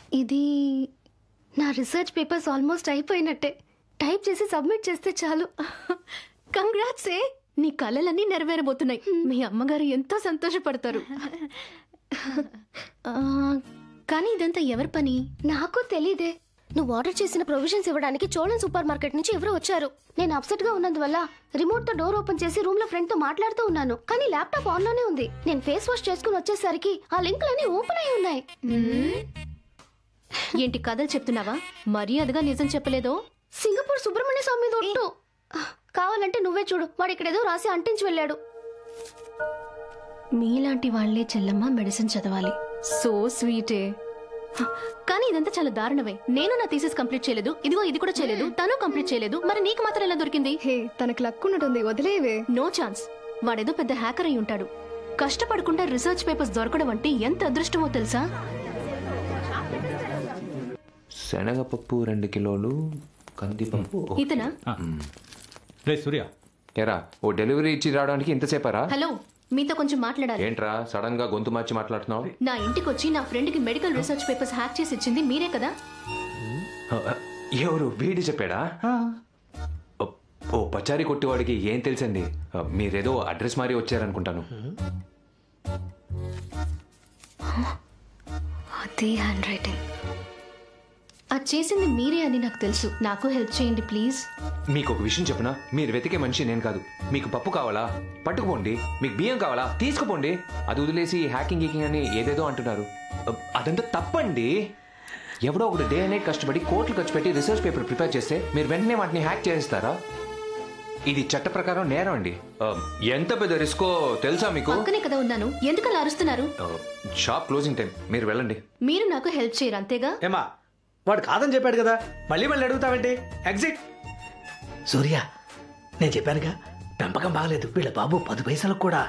ఇది నా research papers almost అయిపోయినట్టే టైప్ చేసి సబ్మిట్ చేస్తే చాలు కంగ్రాట్స్ ఏ నీ కలలన్నీ నెరవేరబోతున్నాయి మీ అమ్మగారు ఎంతో సంతోషపడతారు ఆ, కానీ ఇదంతా ఎవరి పని నాకు తెలీదే నువ్వు ఆర్డర్ చేసిన ప్రొవిజన్స్ ఇవ్వడానికి చోళన్ సూపర్ మార్కెట్ నుంచి ఎవరో వచ్చారు నేను అప్సెట్ గా ఉన్నందువల్ల రిమోట్ తో డోర్ ఓపెన్ చేసి రూమ్ లో ఫ్రెండ్ తో మాట్లాడుతూ ఉన్నాను కానీ ల్యాప్టాప్ ఆన్ లోనే ఉంది నేను ఫేస్ వాష్ చేసుకుని వచ్చేసరికి ఆ లింకులన్నీ ఓపెన్ అయి ఉన్నాయి ఏంటి కథలు చెప్తున్నావా మర్యాదగా నిజం చెప్పలేదో సింగపూర్ సుబ్రహ్మణ్య స్వామి మీద ఒట్టు కావాలంటే నువ్వే చూడు వాడు ఇక్కడేదో రాసి అంటించి వెళ్ళాడు మీలాంటి వాళ్లే చెల్లమ్మ మెడిసిన్ చదవాలి సో స్వీటే హ, కానీ ఇదంతా చాలా దారుణమే నేను నా థీసిస్ కంప్లీట్ చేయలేదు ఇదిగో ఇది కూడా చేయలేదు తను కంప్లీట్ చేయలేదు మరి నీకు మాత్రం ఎలా దొరికింది హే తనకు లక్ ఉన్నట్టుంది వదిలేవే నో ఛాన్స్ వాడేదో పెద్ద హ్యాకర్ అయి ఉంటాడు కష్టపడకుండా రీసెర్చ్ పేపర్స్ దొరకడం అంటే ఎంత అదృష్టమో తెలుసా శనగపప్పు రెండు కిలోలు కందిపప్పు ఇతనా రే సూర్య ఎరా ఓ డెలివరీ ఇచ్చి రావడానికి ఇంతసేపరా హలో మీతో కొంచెం మాట్లాడాలి ఏంట్రా సడన్ గా గొంతు మార్చి మాట్లాడుతున్నావు నా ఇంటికి వచ్చి నా ఫ్రెండ్ కి మెడికల్ రీసెర్చ్ పేపర్స్ హ్యాక్ చేసి ఇచ్చింది మీరే కదా ఎవరు వీడి చెప్పాడా ఓ- ఓ పచారీ కొట్టేవాడికి ఏం తెలుసండి మీరేదో అడ్రస్ మారి వచ్చారనుకుంటాను అదే హ్యాండ్ రైటింగ్ అది చేసింది మీరే అని నాకు తెలుసు నాకు హెల్ప్ చేయండి ప్లీజ్ మీకు ఒక విషయం చెప్పనా మీరు వెతికే మనిషి నేను కాదు మీకు పప్పు కావాలా పట్టుకుపోండి మీకు బియ్యం కావాలా తీసుకుపోండి అది వదిలేసి హ్యాకింగ్ గీకింగ్ అని ఏదేదో అంటున్నారు అ- అదంతా తప్పండి ఎవడో ఒకటి డే నైట్ కష్టపడి కోట్లు ఖర్చు పెట్టి రీసెర్చ్ పేపర్ ప్రిపేర్ చేస్తే మీరు వెంటనే వాటిని హ్యాక్ చేస్తారా ఇది చట్ట ప్రకారం నేరం అండి ఆ, ఎంత పెద్ద రిస్కో తెలుసా మీకు పక్కనే కదా ఉన్నాను ఎందుకు అలా అరుస్తున్నారు ఆ, షాప్ క్లోజింగ్ టైం మీరు వెళ్ళండి మీరు నాకు హెల్ప్ చేయరు అంతేగా ఏమా వాడు కాదని చెప్పాడు కదా మళ్ళీ మళ్ళీ అడుగుతావేంటి ఎగ్జిట్ సూర్య నేను చెప్పానుగా పెంపకం బాగలేదు వీళ్ళ బాబు పది పైసలకు కూడా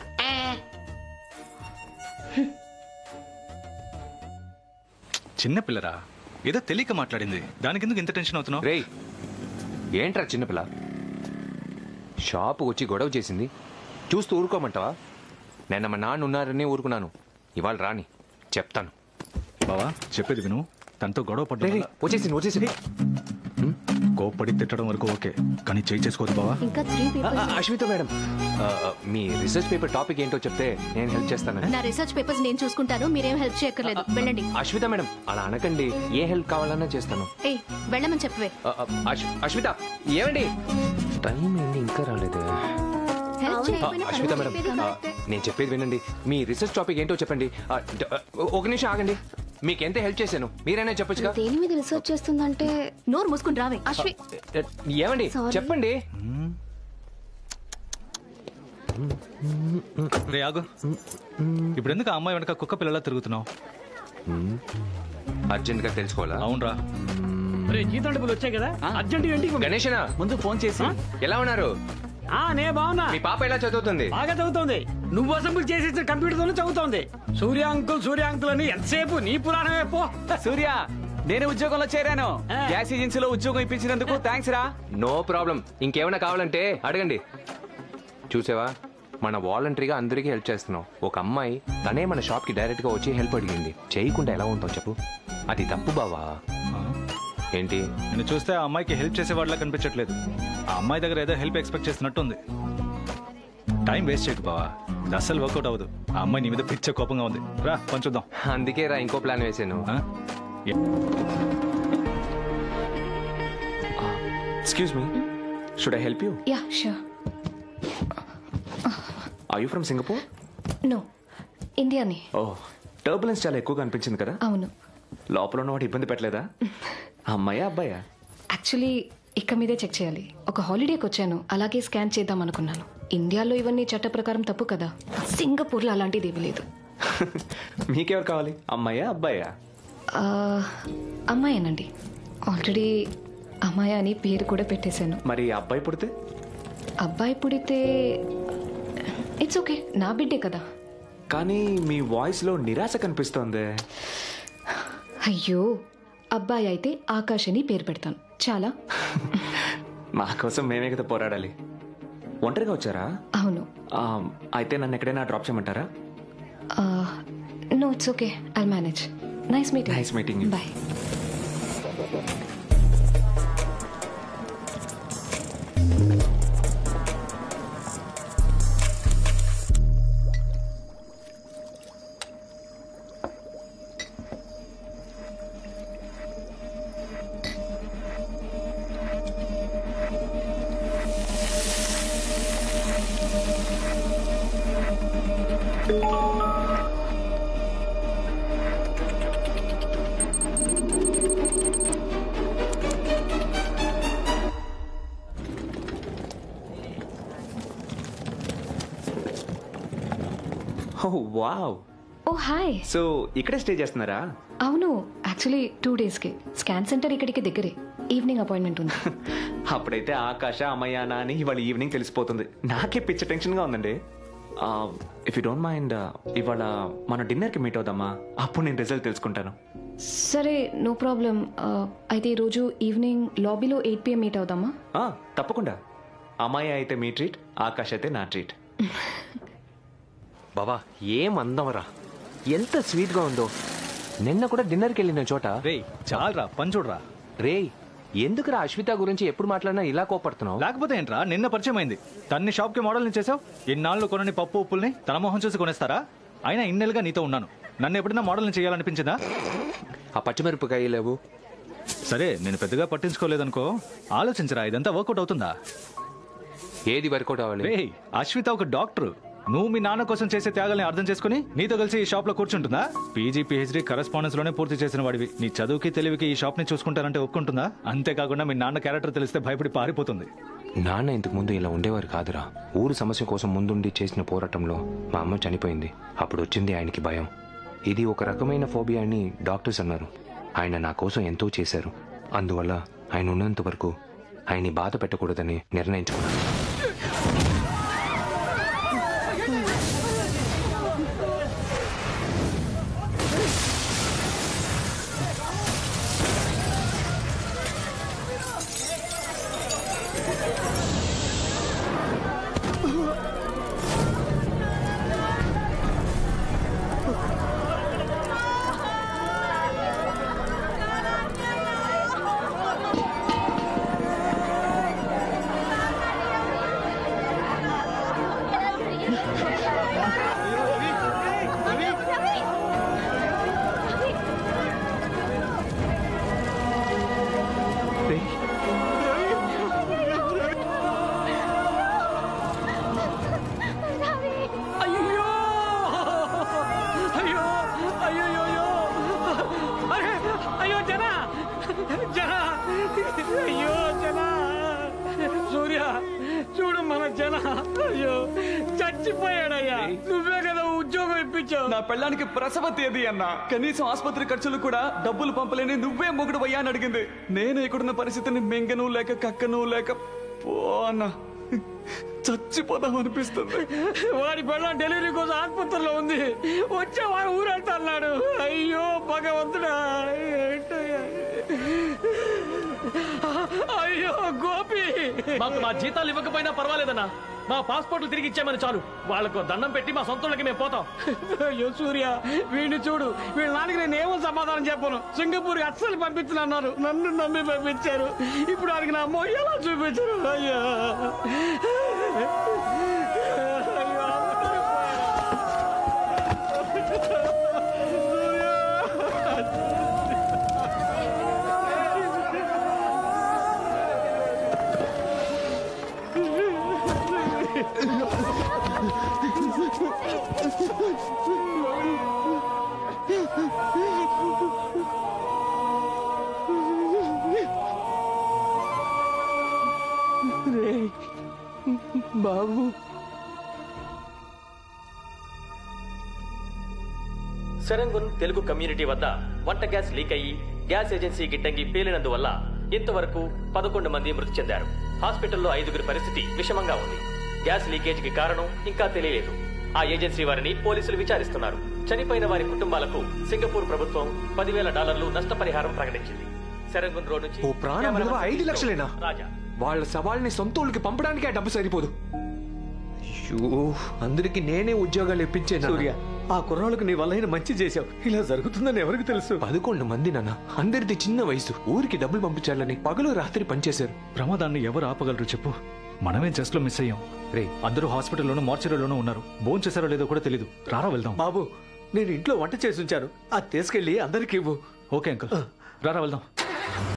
చిన్న పిల్లరా ఏదో తెలియక మాట్లాడింది దానికి ఎందుకు ఇంత టెన్షన్ అవుతున్నావు రేయ్ ఏంట్రా చిన్నపిల్ల షాపు వచ్చి గొడవ చేసింది చూస్తూ ఊరుకోమంటావా నిన్న మా నాన్న ఉన్నారని ఊరుకున్నాను ఇవాళ రాని చెప్తాను బావా చెప్పేది విను తనతో గొడవ రేయ్, రేయ్, పడ్డా వచ్చేసింది వచ్చేసింది కోప్పడి తిట్టడం వరకు ఓకే కానీ చేయి చేసుకోవద్దు బావా ఇంకా త్రీ ఆ, పేపర్స్ ఆ, అశ్విత మేడం ఆ, ఆ, మీ రీసెర్చ్ పేపర్ టాపిక్ ఏంటో చెప్తే నేను హెల్ప్ చేస్తాను నా రీసెర్చ్ పేపర్స్ నేను చూసుకుంటాను మీరేం హెల్ప్ చేయక్కర్లేదు వెళ్ళండి అశ్విత మేడం అలా అనకండి ఏ హెల్ప్ కావాలన్నా చేస్తాను ఏ వెళ్ళమని చెప్పవే ఆ, ఆ, అశ్వ- అశ్విత ఏమండి టైం ఏంటి ఇంకా రాలేదు హెల్ప్ ఆ, చేయకపోయినా అశ్విత పర్వాలేదు, మేడం చెప్పేది ఆ, కరెక్టే. నేను చెప్పేది వినండి మీ రీసెర్చ్ టాపిక్ ఏంటో చెప్పండి ఆ, డ- ఆ, ఒక నిమిషం ఆగండి మీకు ఎంత హెల్ప్ చేశాను మీరైనా చెప్పొచ్చుగా దేని మీద రీసెర్చ్ చేస్తుందంటే నోరు మూసుకుని రావే అశ్వి ఏ, ఏమండి Sorry. చెప్పండి రే ఆగు ఇప్పుడు ఎందుకు ఆ అమ్మాయి వెనక కుక్క పిల్లలా తిరుగుతున్నావు అర్జెంట్ గా తెలుసుకోవాలా అవునరా రే జీతం డబ్బులు వచ్చాయి కదా అర్జెంట్ ఇంటికి పంపి. గణేషనా ముందు ఫోన్ చేసి ఎలా ఉన్నారు ఆ నే బాగున్నా మీ పాప ఎలా చదువుతుంది బాగా చదువుతోంది నువ్వు అసెంబ్లీ చేసేసిన కంప్యూటర్ తోనే చదువుతోంది సూర్య అంకుల్ సూర్య అంకుల్ అని ఎంతసేపు నీ పురాణమే పో సూర్య నేను ఉద్యోగంలో చేరాను ఆ. గ్యాస్ ఏజెన్సీలో ఉద్యోగం ఇప్పించినందుకు థ్యాంక్స్ రా నో ప్రాబ్లం ఇంకేమైనా కావాలంటే అడగండి చూసావా మన వాలంటరీగా అందరికీ హెల్ప్ చేస్తున్నాం ఒక అమ్మాయి తనే మన షాప్ కి డైరెక్ట్ గా వచ్చి హెల్ప్ అడిగింది చేయకుండా ఎలా ఉంటావు చెప్పు అది తప్పు బావా ఏంటి నేను చూస్తే ఆ అమ్మాయికి హెల్ప్ చేసేవాడిలా కనిపించట్లేదు ఆ అమ్మాయి దగ్గర ఏదో హెల్ప్ ఎక్స్పెక్ట్ చేస్తున్నట్టుంది టైం వేస్ట్ చేయకు బావా ఇది అస్సలు వర్కౌట్ అవ్వదు ఆ అమ్మాయి నీ మీద పిచ్చ కోపంగా ఉంది రా పంచుద్దాం అందుకే రా ఇంకో ప్లాన్ వేసాను ఆ? Excuse me should I help you ya sure are you from Singapore no ఇండియాని ఓ టర్బులెన్స్ చాలా ఎక్కువగా అనిపించింది కదా అవును లోపల ఉన్న వాడు ఇబ్బంది పెట్టలేదా అమ్మాయా అబ్బాయా యాక్చువల్లీ ఇక మీదే చెక్ చేయాలి ఒక హాలిడేకి వచ్చాను అలాగే స్కాన్ చేద్దాం అనుకున్నాను ఇండియాలో ఇవన్నీ చట్ట ప్రకారం తప్పు కదా సింగపూర్లో అలాంటిది ఏమీ లేదు మీకెవరు కావాలి అమ్మాయా అబ్బాయా ఆ, అమ్మాయేనండి ఆల్రెడీ అమ్మాయి అని పేరు కూడా పెట్టేశాను మరి అబ్బాయి పుడితే అబ్బాయి పుడితే ఇట్స్ ఓకే నా బిడ్డే కదా కానీ మీ వాయిస్ లో నిరాశ కనిపిస్తోంది అయ్యో అబ్బాయి అయితే ఆకాష్ అని పేరు పెడతాను చాలా మా కోసం మేమే కదా పోరాడాలి ఒంటరిగా వచ్చారా అవును ఆ, అయితే నన్ను ఎక్కడైనా డ్రాప్ చేయమంటారా no it's okay I manage nice meeting Nice meeting you. Bye oh wow oh hi so ఇక్కడే స్టే చేస్తున్నారా అవును యాక్చువల్లీ టూ డేస్కి స్కాన్ సెంటర్ ఇక్కడికి దగ్గరే ఈవినింగ్ అపాయింట్మెంట్ ఉంది అప్పుడైతే ఆకాశ అమ్మయ్యానా అని ఇవాళ ఈవినింగ్ తెలిసిపోతుంది నాకే పిచ్చ టెన్షన్గా ఉందండి ఇఫ్ యూ డోంట్ మైండ్ ఇవాళ మన డిన్నర్కి మీట్ అవుదామా అప్పుడు నేను రిజల్ట్ తెలుసుకుంటాను సరే నో ప్రాబ్లం అయితే ఈరోజు ఈవినింగ్ లాబీలో ఎయిట్ పిఎం మీట్ అవుదామా ఆ, తప్పకుండా అమ్మాయి అయితే మీ ట్రీట్ ఆకాశ్ అయితే నా ట్రీట్ బాబా ఏం అందమరా ఎంత స్వీట్గా ఉందో నిన్న కూడా డిన్నర్కి వెళ్ళిన చోట రేయ్ చాలరా పని చూడరా రేయ్ ఎందుకురా అశ్విత గురించి ఎప్పుడు మాట్లాడినా ఇలా కోపడుతున్నావు లేకపోతే ఏంట్రా నిన్న పరిచయం అయింది తన్ని షాప్కి మోడల్ని చేసావు ఇన్నాళ్ళు కొనని పప్పు ఉప్పుల్ని తన మొహం చూసి కొనేస్తారా అయినా ఇన్నేళ్ళుగా నీతో ఉన్నాను నన్ను ఎప్పుడైనా మోడల్ని చేయాలనిపించిందా ఆ పచ్చిమిరపకాయ లేవు సరే నేను పెద్దగా పట్టించుకోలేదనుకో ఆలోచించరా ఇదంతా వర్కౌట్ అవుతుందా ఏది వర్కౌట్ అవ్వాలి రే అశ్విత ఒక డాక్టర్ నువ్వు మీ నాన్న కోసం చేసే త్యాగాల్ని అర్థం చేసుకుని నీతో కలిసి ఈ షాప్ లో కూర్చుంటుందా పీజీ పిహెచ్డీ కరెస్పాండెన్స్ లోనే పూర్తి చేసిన వాడివి నీ చదువుకి తెలివికి ఈ షాప్ ని చూసుకుంటారంటే ఒప్పుకుంటుందా అంతేకాకుండా మీ నాన్న క్యారెక్టర్ తెలిస్తే భయపడి పారిపోతుంది నాన్న ఇంతకు ముందు ఇలా ఉండేవారు కాదురా ఊరు సమస్య కోసం ముందుండి చేసిన పోరాటంలో మా అమ్మ చనిపోయింది అప్పుడు వచ్చింది ఆయనకి భయం ఇది ఒక రకమైన ఫోబియా అని డాక్టర్స్ అన్నారు ఆయన నా కోసం ఎంతో చేశారు అందువల్ల ఆయన ఉన్నంత వరకు ఆయన్ని బాధ పెట్టకూడదని నిర్ణయించుకున్నాను అయ్యో అయ్యో అయ్యో అయ్యో అరే అయ్యో జన జన అయ్యో జన సూర్య చూడు మన జన అయ్యో చచ్చిపోయాడయ్యా నువ్వే కదా ఉద్యోగం ఇప్పించావు నా పెళ్ళానికి ప్రసవ తేదీ అన్న కనీసం ఆసుపత్రి ఖర్చులు కూడా డబ్బులు పంపలేని నువ్వే మొగుడు అయ్యా అని అడిగింది నేను ఇక్కడున్న పరిస్థితిని మెంగను లేక కక్కను లేక పో అన్న చచ్చిపోదాం అనిపిస్తుంది వాడి పెళ్ళం డెలివరీ కోసం ఆసుపత్రిలో ఉంది వచ్చే వాడు ఊరెళ్తాడు అయ్యో భగవంతుడా ఏంటయ్యా? అయ్యో గోపి మాకు మా జీతాలు ఇవ్వకపోయినా పర్వాలేదన్నా మా పాస్పోర్ట్లు తిరిగి ఇచ్చామని చాలు వాళ్ళకు దండం పెట్టి మా సొంతలకి మేము పోతాం అయ్యో సూర్య వీడిని చూడు వీళ్ళ నాన్నకి నేను ఏమో సమాధానం చెప్పను సింగపూర్ అస్సలు పంపించనన్నారు నన్ను నమ్మి పంపించారు ఇప్పుడు వాడికి నా మొయ్య ఎలా చూపించరు అయ్యో అయ్యో బాబు సెరంగున్ తెలుగు కమ్యూనిటీ వద్ద వంట గ్యాస్ లీక్ అయ్యి గ్యాస్ ఏజెన్సీ గిట్టంగి పేలినందువల్ల ఇంతవరకు పదకొండు మంది మృతి చెందారు హాస్పిటల్లో ఐదుగురి పరిస్థితి విషమంగా ఉంది గ్యాస్ లీకేజీకి కారణం ఇంకా తెలియలేదు ఆ ఏజెన్సీ వారిని పోలీసులు విచారిస్తున్నారు చనిపోయిన వారి కుటుంబాలకు సింగపూర్ ప్రభుత్వం పదివేల డాలర్లు నష్టపరిహారం ప్రకటించింది సెరంగున్ రోడ్ నుంచి ఓ ప్రాణం విలువ ఐదు లక్షలేనా రాజా వాళ్ళ సవాల్ని సొంత ఊళ్ళకి పంపడానికి ఆ డబ్బు సరిపోదు అయ్యో అందరికి నేనే ఉద్యోగాలు ఇప్పించే సూర్య ఆ కుర్రాళ్ళకు నీ వల్ల మంచి చేశావు ఇలా జరుగుతుందని ఎవరికి తెలుసు పదకొండు మంది నాన్న అందరిది చిన్న వయసు ఊరికి డబ్బులు పంపించాలని పగలు రాత్రి పనిచేశారు ప్రమాదాన్ని ఎవరు ఆపగలరు చెప్పు మనమే జస్ట్ లో మిస్ అయ్యాం రే అందరూ హాస్పిటల్లోనూ మార్చరీలోనూ ఉన్నారు భోజనం చేశారో లేదో కూడా తెలీదు రారా వెళ్దాం బాబు నేను ఇంట్లో వంట చేసి ఉంచాను అది తీసుకెళ్ళి అందరికి ఇవ్వు ఓకే అంకుల్ రారా వెళ్దాం